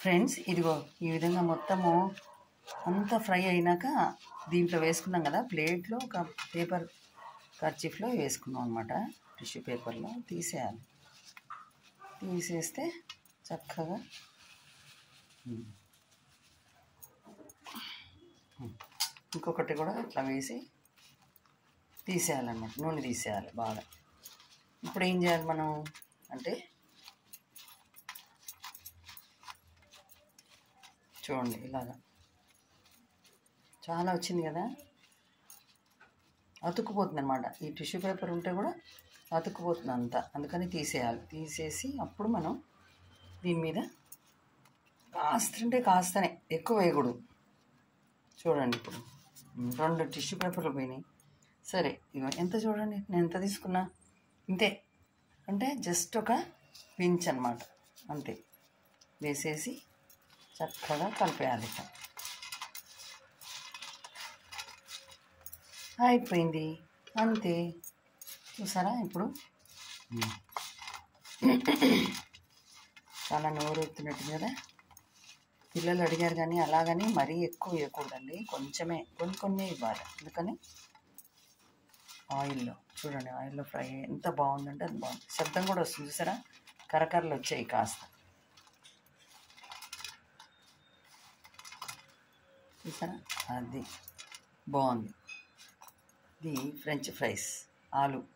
Friends ఇదిగో ఈ విధంగా మొత్తము అంతా ఫ్రై అయినాక దీంట్లో వేసుకున్నాం కదా ప్లేట్లో ఒక పేపర్ కర్చీఫ్లో వేసుకున్నాం అనమాట టిష్యూ పేపర్లో తీసేయాలి తీసేస్తే చక్కగా ఉమ్. ఉమ్. ఇంకొకటి కూడా ఇట్లా వేసి తీసేయాలన్నమాట నూనె తీసేయాలి బాగా ఇప్పుడు ఏం చేయాలి మనం అంటే చూడండి ఇలాగా చాలా వచ్చింది కదా అతుక్కుపోతుంది అనమాట ఈ టిష్యూ పేపర్ ఉంటే కూడా అతుక్కుపోతుంది అంతా అందుకని తీసేయాలి తీసేసి అప్పుడు మనం దీని మీద కాస్తుంటే కాస్తనే ఎక్కువ వేయకూడదు చూడండి ఇప్పుడు ఉమ్, రెండు టిష్యూ పేపర్లు పోయినాయి సరే ఇగో ఎంత చూడండి నేను ఎంత తీసుకున్నా ఇంతే అంటే జస్ట్ ఒక పించ్ అనమాట అంతే వేసేసి చక్కగా కలిపేయాలి ఇక అయిపోయింది అంతే చూసారా ఇప్పుడు చాలా నోరు ఎత్తున్నట్టు కదా పిల్లలు అడిగారు కానీ అలాగని మరీ ఎక్కువ వేయకూడదండి కొంచెమే కొన్ని కొన్ని ఇవ్వాలి అందుకని ఆయిల్లో చూడండి ఆయిల్లో ఫ్రై ఎంత బాగుందంటే అది బాగుంది శబ్దం కూడా వస్తుంది చూసారా కరకరలు వచ్చాయి కాస్త చూసారా అది బాగుంది ఇది ఫ్రెంచ్ ఫ్రైస్ ఆలు